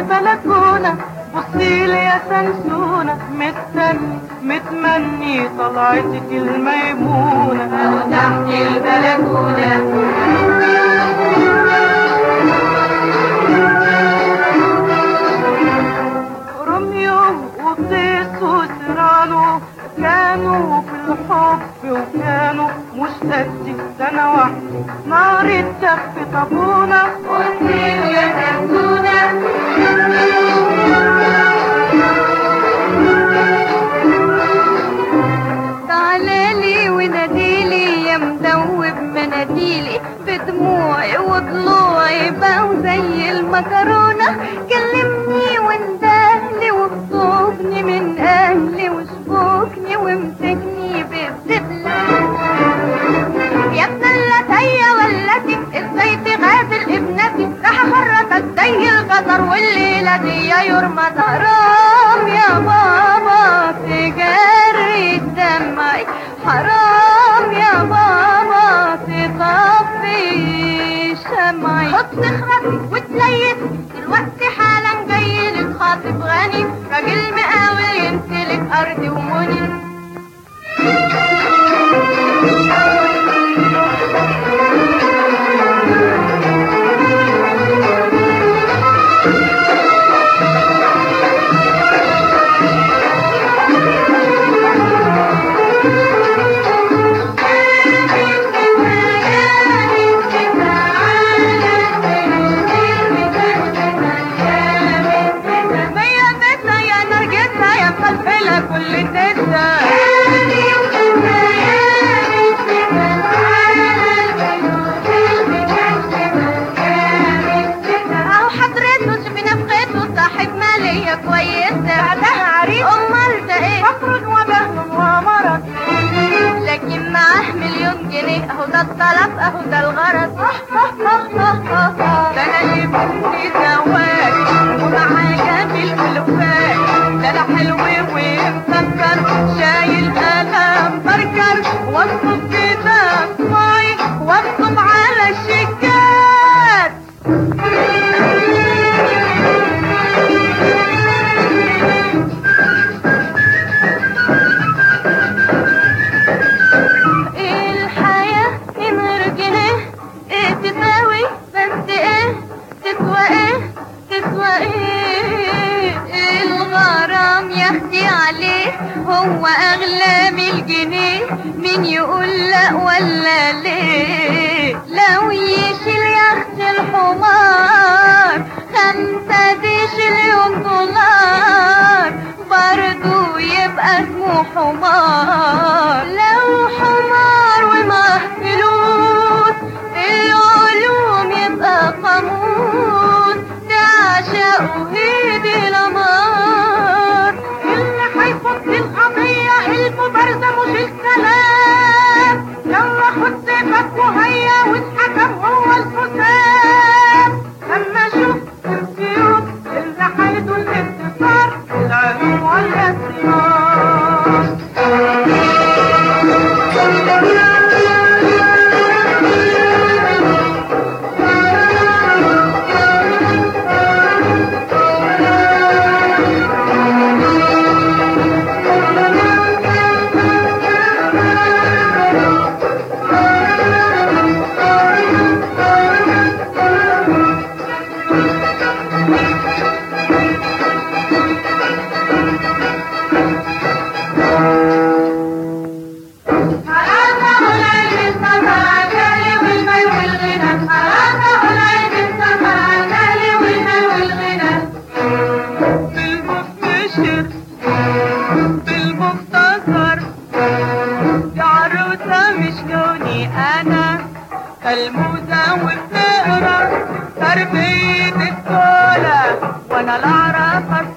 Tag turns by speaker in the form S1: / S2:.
S1: البلكونة بصيلي يا سنسونة مستني متمني طلعتك الميمونة
S2: تحت البلكونة
S1: روميو وقيس وسيرانو كانوا في الحب وكانوا مش قدي سنة واحدة نار الدف طابونة
S2: والسيل يا سمسونة
S3: تعالالي وناديلي يا مدوب مناديلي بدموعي وضلوعي بقوا زي المكرونة كلمني واندهلي واخطبني من اهلي وشبكني وامسكني بالدبلة يا ابن اللتية والتي ازاي تغادر ابنتي راح اخرطك زي القطر والليلة دي يرمى حرام يا بابا تجري دمعي حرام يا بابا تطفي شمعي حط خرطي وتليت دلوقتي حالا جاي لك خاطب غني راجل مقاول يمتلك ارضي ومني يا بيتا يا نرجسة يا مفلفلة كل النسا اهو حضرته شوفي نفخته صاحب مالية كويسة بعدها عريس امال ده ايه فقر وبهن ومرض لكن معاه مليون جنيه اهو ده الطلب اهو ده الغرض ده انا اللي مني زواج ومعاه جميل الوفاء ده انا حلو ومسكر شايل قلم بركر واكتب كتاب ماي واكتب على الشيكات الحياة من غير جنيه ايه تساوي بس ايه تسوى ايه تسوى ايه الغرام يخدي عليه هو اغلى من الجنيه مين يقول لا ولا ليه لو يشيل يخت الحمار خمسة ديشليون دولار برضو يبقى اسمه حمار لو حمار ومعاه فلوس العلوم يبقى قاموس تعشقه هيدي الأمار
S1: اللي هيفض القضية المبارزة مش الكلام يلا خد سيفك وهيا واتحكم هو الحسام لما اشوف السيوف اللي هيدوا الانتصار العلوم والاسرار بالمبتشر بالمختصر دي عروسة مش لوني أنا الموزة وبتقرا تربية الدولة وأنا لا أعرف